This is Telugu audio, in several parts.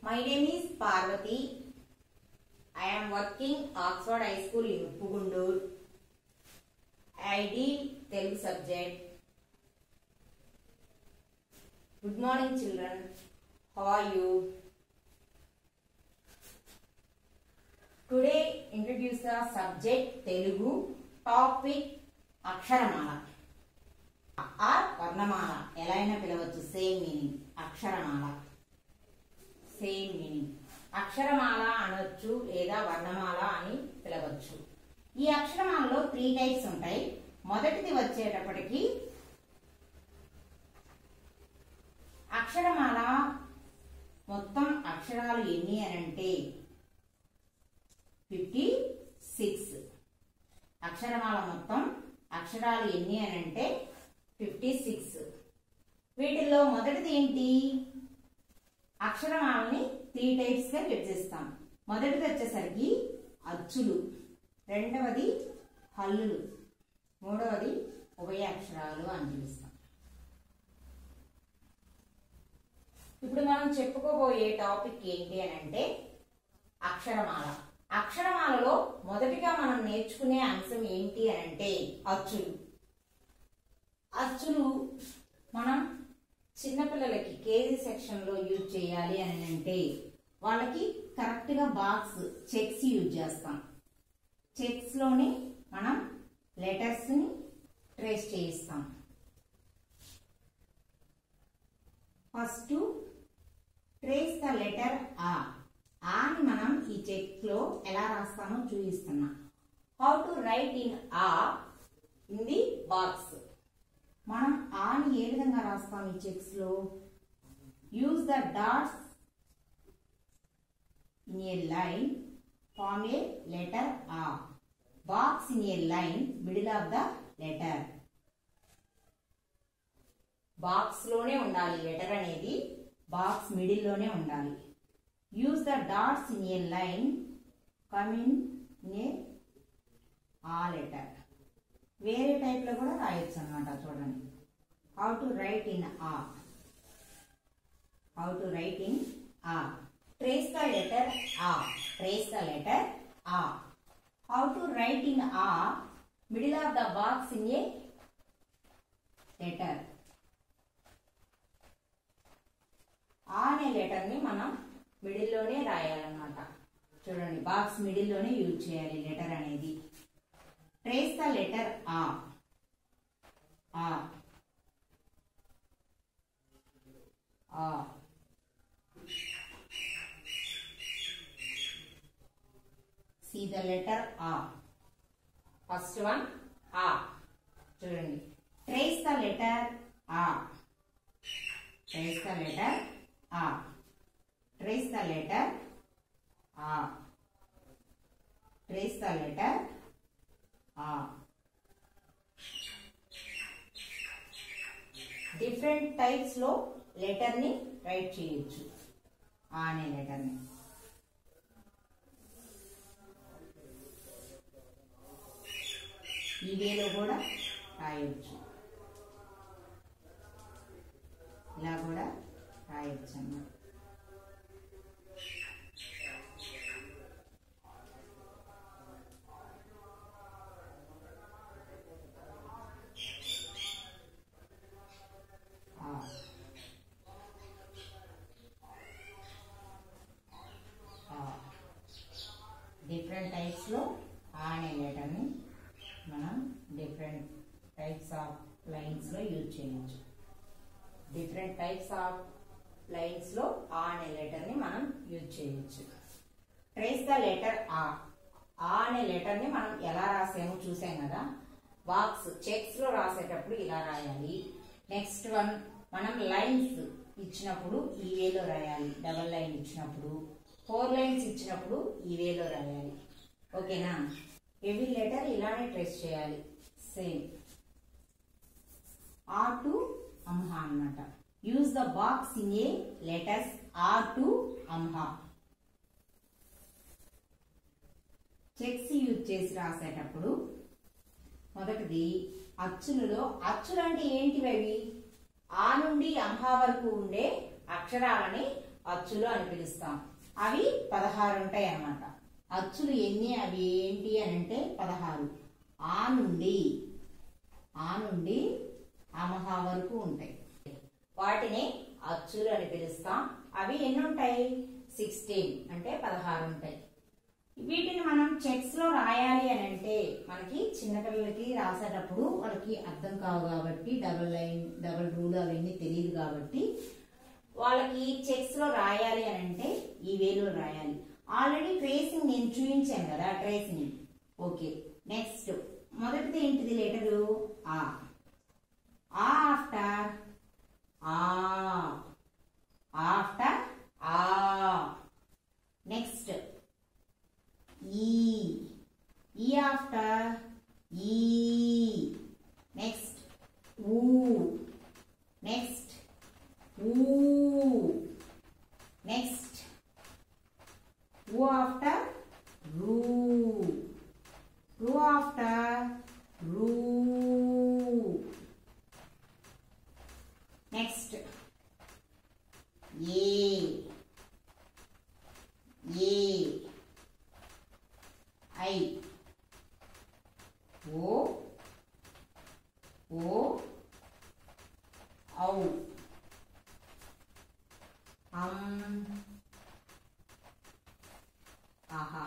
My name is Parvati. I am working Oxford High School in Pugundur. I did Telugu subject. Good morning children. How are you? Today introduce the subject Telugu topic అక్షరమాల ఆర్ వర్ణమాల ఎలా అయినా పిలవచ్చు సేమ్ మీనింగ్ అక్షరమాల సేమ్ మీనింగ్ అక్షరమాల అనొచ్చు లేదా వర్ణమాల అని పిలవచ్చు ఈ అక్షరమాలలో త్రీ టైప్స్ ఉంటాయి మొదటిది వచ్చేటప్పటికి అక్షరమాల మొత్తం అక్షరాలు ఎన్ని అని అంటే ఫిఫ్టీ సిక్స్ అక్షరమాల మొత్తం అక్షరాలు ఎన్ని అని అంటే ఫిఫ్టీ సిక్స్ వీటిల్లో మొదటిది ఏంటి అక్షరమాలని త్రీ టైప్స్ గా విభజిస్తాం మొదటిది వచ్చేసరికి అచ్చులు రెండవది హల్లులు మూడవది ఉభయ అక్షరాలు అని పిలుస్తాం ఇప్పుడు మనం చెప్పుకోబోయే టాపిక్ ఏంటి అని అంటే అక్షరమాల అక్షరమాలలో మొదటిగా మనం నేర్చుకునే అంశం ఏంటి అని అంటే అచ్చులు అచ్చులు మనం చిన్నపిల్లలకి కేజీ సెక్షన్ లో యూజ్ చేయాలి అని అంటే వాళ్ళకి కరెక్ట్ గా బాక్స్ చెక్స్ యూజ్ చేస్తాం చెక్స్ లోనే మనం లెటర్స్ ని ట్రేస్ చేయిస్తాం ఫస్ట్ ట్రేస్ ద లెటర్ ఆ ఆని మనం ఈ చెక్ లో ఎలా రాస్తామో చూపిస్తున్నా హౌ టు రైట్ ఇన్ ఆ ఇన్ ది బాక్స్ మనం ఆని ఏ విధంగా రాస్తాం ఈ చెక్స్ లో use the dots in a line form a letter ఆ box in a line middle of the letter box లోనే ఉండాలి లెటర్ అనేది బాక్స్ మిడిల్ లోనే ఉండాలి use the dots in a line come in a ఆ లెటర్ వేరే టైప్ లో కూడా రాయొచ్చు అనమాట చూడండి హౌ టు రైట్ ఇన్ ఆ హౌ టు రైట్ ఇన్ ఆ ట్రేస్ ద లెటర్ ఆ ట్రేస్ ద లెటర్ ఆ హౌ టు రైట్ ఇన్ ఆ middle of the box in a letter ఆ అనే లెటర్ ని మనం మిడిల్ లోనే రాయాలన్నమాట చూడండి బాక్స్ మిడిల్ లోనే యూజ్ చేయాలి లెటర్ అనేది ట్రేస్ ద లెటర్ ఆ ఆ ఆ see the letter ఆ ఫస్ట్ వన్ ఆ చూడండి ట్రేస్ ద లెటర్ ఆ ట్రేస్ ద లెటర్ ఆ ట్రేస్ ద లెటర్ ఆ ట్రేస్ ద లెటర్ ఆ డిఫరెంట్ టైప్స్ లో లెటర్ ని రైట్ చేయొచ్చు ఆ అనే లెటర్ ని ఈ వేలో కూడా రాయొచ్చు ఇలా కూడా రాయొచ్చు అన్నమాట ఆ. ఆ. డిఫరెంట్ టైప్స్ లో ఆ అనే లెటర్ ని మనం డిఫరెంట్ టైప్స్ ఆఫ్ లైన్స్ లో యూజ్ చేయొచ్చు డిఫరెంట్ టైప్స్ ఆఫ్ లైన్స్ లో ఆ అనే లెటర్ ని మనం యూజ్ చేయొచ్చు ట్రేస్ ద లెటర్ ఆ ఆ అనే లెటర్ ని మనం ఎలా రాసామో చూసాం కదా బాక్స్ చెక్స్ లో రాసేటప్పుడు ఇలా రాయాలి నెక్స్ట్ వన్ మనం లైన్స్ ఇచ్చినప్పుడు ఈ వేలో రాయాలి డబల్ లైన్ ఇచ్చినప్పుడు ఫోర్ లైన్స్ ఇచ్చినప్పుడు ఈ వేలో రాయాలి ఓకేనా ఎవ్రీ లెటర్ ఇలానే ట్రేస్ చేయాలి సేమ్ ఆర్ టు అంహ అన్నమాట use the box in a letters or two అంహ చెక్స్ యూజ్ చేసి రాసేటప్పుడు మొదటిది అచ్చులలో అచ్చులు అంటే ఏంటివి అవి ఆ నుండి అంహ వరకు ఉండే అక్షరాలని అచ్చులు అని పిలుస్తాం అవి పదహారు ఉంటాయి అన్నమాట అచ్చులు ఎన్ని అవి ఏంటి అని అంటే పదహారు ఆ నుండి ఆ నుండి అమహ వరకు ఉంటాయి వాటిని అచ్చులు అని పిలుస్తాం అవి ఎన్ని ఉంటాయి సిక్స్టీన్ అంటే పదహారు ఉంటాయి వీటిని మనం చెక్స్ లో రాయాలి అని అంటే మనకి చిన్నపిల్లలకి రాసేటప్పుడు వాళ్ళకి అర్థం కావు కాబట్టి డబల్ లైన్ డబల్ రూల్ అవన్నీ తెలియదు కాబట్టి వాళ్ళకి చెక్స్ లో రాయాలి అని అంటే ఈ వేలో రాయాలి ఆల్రెడీ ట్రేసింగ్ నేను చూపించాను కదా ట్రేసింగ్ ఓకే నెక్స్ట్ మొదటిది ఏంటిది లెటరు ఆ ఆ ఆఫ్టర్ ఆ ఆఫ్టర్ ఆ నెక్స్ట్ ఈ ఈ ఆఫ్టర్ ఈ నెక్స్ట్ ఊ నెక్స్ట్ ఊ నెక్స్ట్ ఊ ఆఫ్టర్ రూ రూ ఆఫ్టర్ రూ next A A I O ఓ ఔ అం ఆహా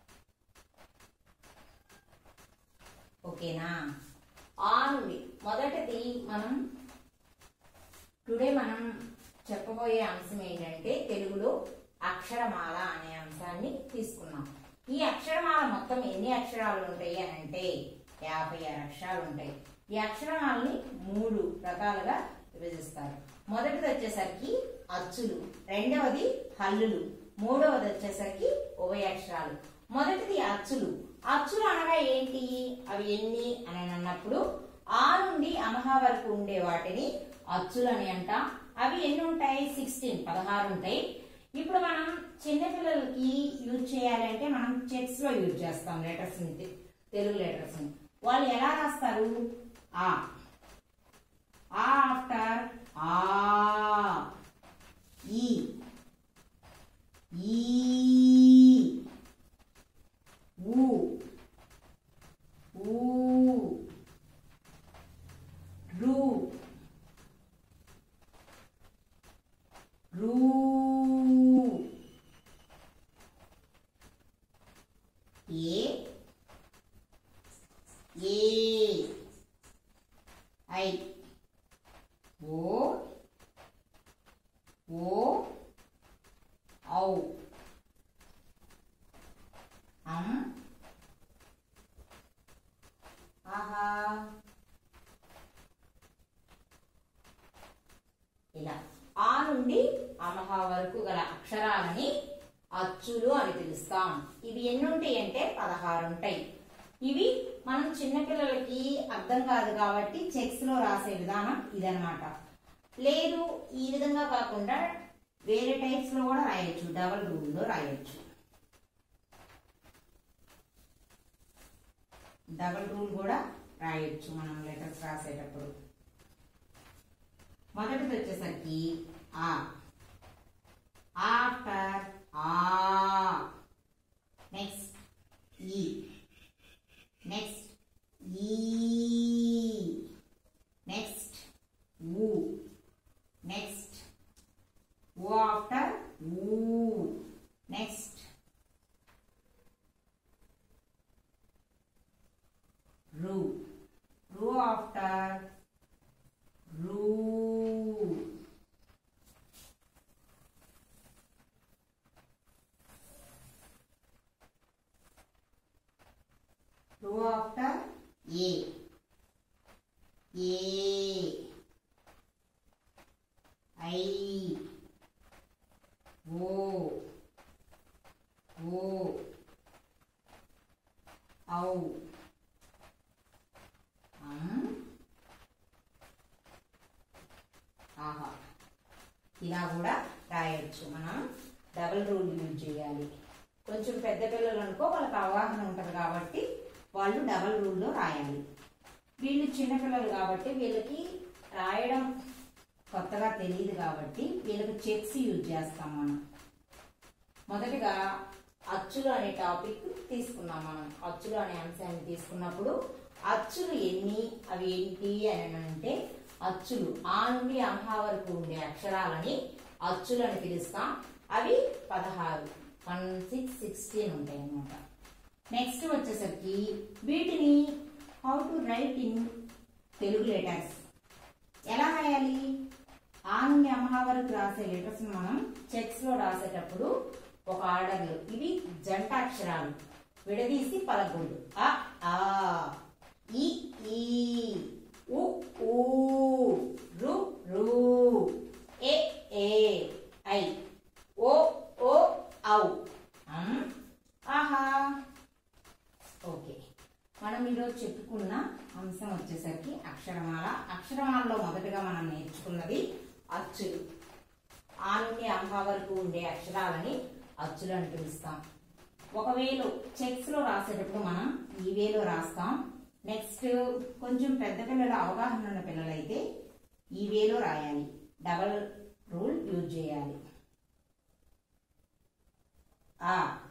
ఓకేనా ఆ నుండి మొదటిది మనం టుడే మనం చెప్పబోయే అంశం ఏంటంటే తెలుగులో అక్షరమాల అనే అంశాన్ని తీసుకున్నాం ఈ అక్షరమాల మొత్తం ఎన్ని అక్షరాలు ఉంటాయి అని అంటే యాభై ఆరు అక్షరాలు ఉంటాయి ఈ అక్షరమాలని మూడు రకాలుగా విభజిస్తారు మొదటిది వచ్చేసరికి అచ్చులు రెండవది హల్లులు మూడవది వచ్చేసరికి ఉభయ అక్షరాలు మొదటిది అచ్చులు అచ్చులు అనగా ఏంటి అవి ఎన్ని అని అన్నప్పుడు ఆ నుండి అమహ వరకు ఉండే వాటిని అచ్చులు అని అంటాం అవి ఎన్ని ఉంటాయి సిక్స్టీన్ పదహారు ఉంటాయి ఇప్పుడు మనం చిన్నపిల్లలకి యూజ్ చేయాలంటే మనం చెక్స్ లో యూజ్ చేస్తాం లెటర్స్ ని తెలుగు లెటర్స్ ని వాళ్ళు ఎలా రాస్తారు ఆ ఆ ఆఫ్టర్ ఆ ఈ ఈ ఊ ఊ రు రు ఏ ఏ ఐ ఓ ఓ ఔ అం ఆహా ఇలా ఆ నుండి అమహ వరకు గల అక్షరాలని అచ్చులు అని పిలుస్తాం ఇవి ఎన్ని ఉంటాయి అంటే పదహారు ఉంటాయి ఇవి మనం చిన్నపిల్లలకి అర్థం కాదు కాబట్టి చెక్స్ లో రాసే విధానం ఇదనమాట లేదు ఈ విధంగా కాకుండా వేరే టైప్స్ లో కూడా రాయొచ్చు డబల్ రూల్ లో రాయొచ్చు డబల్ రూల్ కూడా రాయొచ్చు మనం లెటర్స్ రాసేటప్పుడు మొదటిది వచ్చేసరికి ఆ ఆఫ్టర్ ఆ నెక్స్ట్ ఈ నెక్స్ట్ ఈ నెక్స్ట్ ఊ నెక్స్ట్ ఓ ఆఫ్టర్ ఊ నెక్స్ట్ రు రు ఆఫ్టర్ రూ రు after A A I O ఓ ఔ అం ఆహా ఇలా కూడా రాయొచ్చు మనం డబుల్ రూల్ యూజ్ చేయాలి కొంచెం పెద్ద పిల్లలు అనుకో వాళ్ళకి అవగాహన ఉంటుంది కాబట్టి వాళ్ళు డబల్ రూల్లో రాయాలి వీళ్ళు చిన్నపిల్లలు కాబట్టి వీళ్ళకి రాయడం కొత్తగా తెలియదు కాబట్టి వీళ్ళకి చెక్స్ యూజ్ చేస్తాం మనం మొదటగా అచ్చులు అనే టాపిక్ తీసుకున్నాం మనం అచ్చులు అనే అంశాన్ని తీసుకున్నప్పుడు అచ్చులు ఎన్ని అవి ఏంటి అని అంటే అచ్చులు ఆ నుండి అంహా వరకు ఉండే అక్షరాలని అచ్చులు అని పిలుస్తాం అవి పదహారు వన్ సిక్స్ సిక్స్టీన్ ఉంటాయి అన్నమాట నెక్స్ట్ వచ్చేసరికి వీటిని how to write in Telugu letters ఎలా రాయాలి ఆ నుండి అమ్మ వరకు రాసే లెటర్స్ మనం చెక్స్ లో రాసేటప్పుడు ఒక ఆర్డర్ లో ఇవి జంట అక్షరాలు విడదీసి పలకూడదు అ ఆ ఇ ఈ ఉ ఊ రు రు ఏ ఏ ఐ ఓ ఓ ఔ అం ఆహా ఓకే మనం ఈరోజు చెప్పుకున్న అంశం వచ్చేసరికి అక్షరమాల అక్షరమాలలో మొదటగా మనం నేర్చుకున్నది అచ్చులు ఆ నుండి అంహ వరకు ఉండే అక్షరాలని అచ్చులు అని పిలుస్తాం ఒకవేళ చెక్స్ లో రాసేటప్పుడు మనం ఈ వేలో రాస్తాం నెక్స్ట్ కొంచెం పెద్ద పిల్లల అవగాహన ఉన్న పిల్లలైతే ఈ వేలో రాయాలి డబల్ రూల్ యూజ్ చేయాలి ఆ